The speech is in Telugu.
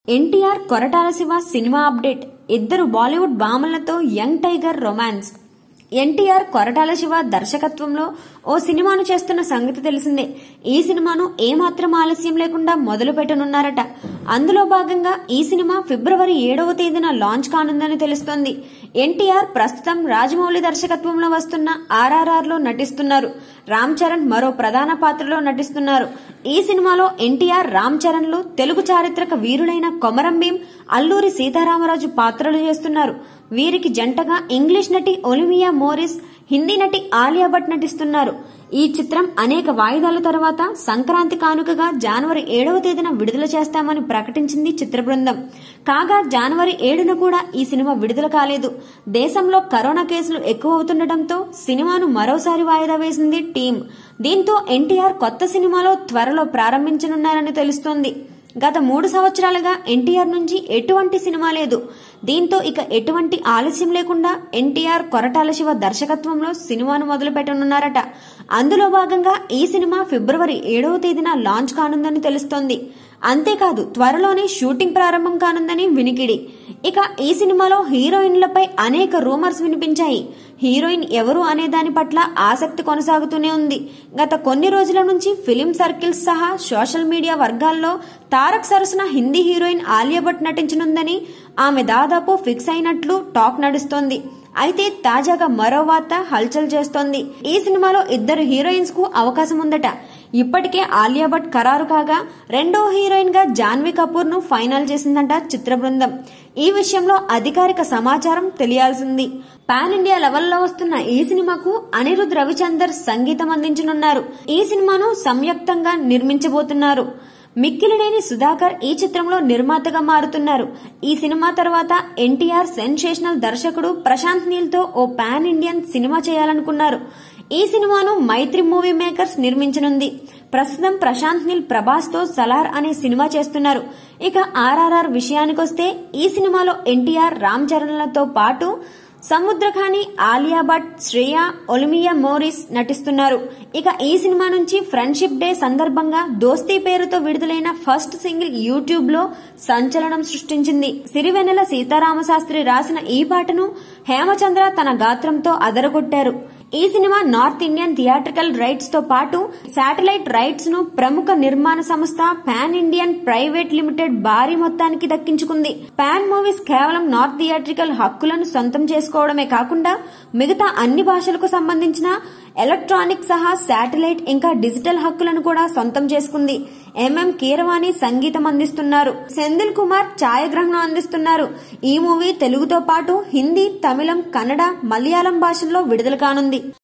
ఎన్టీఆర్ కొరటాల శివ సినిమా అప్డేట్ ఇద్దరు బాలీవుడ్ భామలతో young tiger romance NTR Koratala Siva దర్శకత్వంలో ఓ సినిమాను చేస్తున్న సంగతి తెలిసిందే ఈ సినిమాను ఏమాత్రం ఆలస్యం లేకుండా మొదలు పెట్టనున్నారట అందులో భాగంగా ఈ సినిమా ఫిబ్రవరి ఏడవ తేదీన లాంచ్ కానుందని తెలుస్తోంది ఎన్టీఆర్ ప్రస్తుతం రాజమౌళి దర్శకత్వంలో వస్తున్న ఆర్ఆర్ఆర్ లో నటిస్తున్నారు రామ్ చరణ్ మరో ప్రధాన పాత్రలో నటిస్తున్నారు ఈ సినిమాలో ఎన్టీఆర్ రామ్ చరణ్లు తెలుగు చారిత్రక వీరులైన కొమరం భీం అల్లూరి సీతారామరాజు పాత్రలు చేస్తున్నారు వీరికి జంటగా ఇంగ్లీష్ నటి ఒలివియా మోరిస్ హిందీ నటి ఆలియా భట్ నటిస్తున్నారు ఈ చిత్రం అనేక వాయిదాల తర్వాత సంక్రాంతి కానుకగా జనవరి ఏడవ తేదీన విడుదల చేస్తామని ప్రకటించింది చిత్ర బృందం కాగా జనవరి ఏడున కూడా ఈ సినిమా విడుదల కాలేదు దేశంలో కరోనా కేసులు ఎక్కువ అవుతుండటంతో సినిమాను మరోసారి వాయిదా వేసింది టీం దీంతో ఎన్టీఆర్ కొత్త సినిమాలో త్వరలో ప్రారంభించనున్నారని తెలుస్తోంది గత మూడు సంవత్సరాలుగా ఎన్టీఆర్ నుంచి ఎటువంటి సినిమా లేదు దీంతో ఇక ఎటువంటి ఆలస్యం లేకుండా ఎన్టీఆర్ కొరటాల శివ దర్శకత్వంలో సినిమాను మొదలు పెట్టనున్నారట అందులో భాగంగా ఈ సినిమా ఫిబ్రవరి ఏడవ తేదీన లాంచ్ కానుందని తెలుస్తోంది అంతేకాదు త్వరలోనే షూటింగ్ ప్రారంభం కానుందని వినికిడి ఇక ఈ సినిమాలో హీరోయిన్లపై అనేక రూమర్స్ వినిపించాయి హీరోయిన్ ఎవరు అనే దాని పట్ల ఆసక్తి కొనసాగుతూనే ఉంది గత కొన్ని రోజుల నుంచి ఫిలిం సర్కిల్స్ సహా సోషల్ మీడియా వర్గాల్లో తారక్ సరసన హిందీ హీరోయిన్ ఆలియా భట్ నటించనుందని ఆమె దాదాపు ఫిక్స్ అయినట్లు టాక్ నడుస్తోంది అయితే తాజాగా మరో వార్త హల్చల్ చేస్తోంది ఈ సినిమాలో ఇద్దరు హీరోయిన్స్ కు అవకాశం ఉందట ఇప్పటికే ఆలియా భట్ ఖరారు కాగా రెండో హీరోయిన్ గా జాన్వీ కపూర్ ను ఫైనల్ చేసిందంట చిత్ర బృందం ఈ విషయంలో అధికారిక సమాచారం తెలియాల్సింది పాన్ ఇండియా లెవెల్లో వస్తున్న ఈ సినిమాకు అనిరుద్ రవిచందర్ సంగీతం అందించనున్నారు ఈ సినిమాను సంయుక్తంగా నిర్మించబోతున్నారు మిక్కిలినేని సుధాకర్ ఈ చిత్రంలో నిర్మాతగా మారుతున్నారు ఈ సినిమా తర్వాత ఎన్టీఆర్ సెన్సేషనల్ దర్శకుడు ప్రశాంత్ నీల్ తో ఓ పాన్ ఇండియన్ సినిమా చేయాలనుకున్నారు ఈ సినిమాను మైత్రి మూవీ మేకర్స్ నిర్మించనుంది ప్రస్తుతం ప్రశాంత్ నీల్ ప్రభాస్ తో సలార్ అనే సినిమా చేస్తున్నారు ఇక ఆర్ఆర్ఆర్ విషయానికొస్తే ఈ సినిమాలో ఎన్టీఆర్ రామ్ చరణ్లతో పాటు సముద్రఖాని ఆలియా భట్ శ్రేయ ఒలిమియా మోరిస్ నటిస్తున్నారు ఇక ఈ సినిమా నుంచి ఫ్రెండ్షిప్ డే సందర్భంగా దోస్తీ పేరుతో విడుదలైన ఫస్ట్ సింగిల్ యూట్యూబ్ లో సంచలనం సృష్టించింది సిరివెన్నెల సీతారామశాస్త్రి రాసిన ఈ పాటను హేమచంద్ర తన గాత్రంతో అదరగొట్టారు ఈ cinema north Indian theatrical rights తో పాటు శాటిలైట్ రైట్స్ ను ప్రముఖ నిర్మాణ సంస్థ పాన్ ఇండియన్ ప్రైవేట్ లిమిటెడ్ భారీ మొత్తానికి దక్కించుకుంది పాన్ మూవీస్ కేవలం నార్త్ థియేట్రికల్ హక్కులను సొంతం చేసుకోవడమే కాకుండా మిగతా అన్ని భాషలకు సంబంధించిన ఎలక్ట్రానిక్ సహా శాటిలైట్ ఇంకా డిజిటల్ హక్కులను కూడా సొంతం చేసుకుంది ఎంఎం కీరవాణి సంగీతం అందిస్తున్నారు సెందిల్ కుమార్ ఛాయాగ్రహణం అందిస్తున్నారు ఈ మూవీ తెలుగుతో పాటు హిందీ తమిళం కన్నడ మలయాళం భాషల్లో విడుదల కానుంది